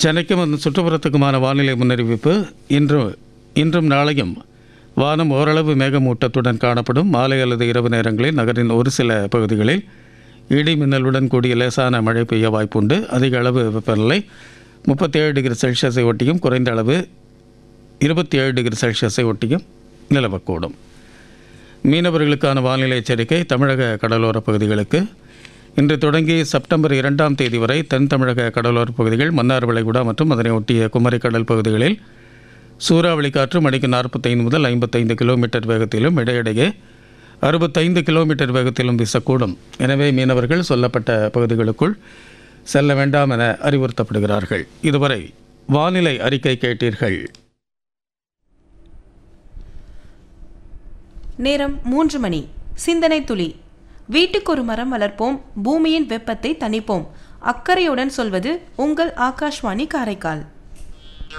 சென்னைக்கும் அதன் சுற்றுப்புறத்துக்குமான வானிலை முன்னறிவிப்பு இன்று இன்றும் நாளையும் வானம் ஓரளவு மேகமூட்டத்துடன் காணப்படும் மாலை அல்லது இரவு நேரங்களில் நகரின் ஒரு சில பகுதிகளில் இடி மின்னலுடன் கூடிய லேசான மழை பெய்ய வாய்ப்புண்டு அதிக அளவு வெப்பநிலை முப்பத்தேழு டிகிரி செல்சியஸை ஒட்டியும் குறைந்த அளவு இருபத்தி ஏழு டிகிரி செல்சியஸை ஒட்டியும் நிலவக்கூடும் மீனவர்களுக்கான வானிலை எச்சரிக்கை தமிழக கடலோரப் பகுதிகளுக்கு இன்று தொடங்கி செப்டம்பர் இரண்டாம் தேதி வரை தென் தமிழக கடலோரப் பகுதிகள் மன்னார் வளைகுடா மற்றும் அதனை ஒட்டிய குமரி கடல் பகுதிகளில் சூறாவளி காற்று மணிக்கு நாற்பத்தைந்து முதல் ஐம்பத்தைந்து கிலோமீட்டர் வேகத்திலும் இடையிடையே அறுபத்தைந்து கிலோமீட்டர் வேகத்திலும் வீசக்கூடும் எனவே மீனவர்கள் சொல்லப்பட்ட பகுதிகளுக்குள் செல்ல வேண்டாம் என அறிவுறுத்தப்படுகிறார்கள் இதுவரை வானிலை அறிக்கை கேட்டீர்கள் நேரம் மூன்று மணி சிந்தனை துளி வீட்டுக்கு ஒரு மரம் வளர்ப்போம் பூமியின் வெப்பத்தை தணிப்போம் அக்கறையுடன் சொல்வது உங்கள் ஆகாஷ்வாணி காரைக்கால்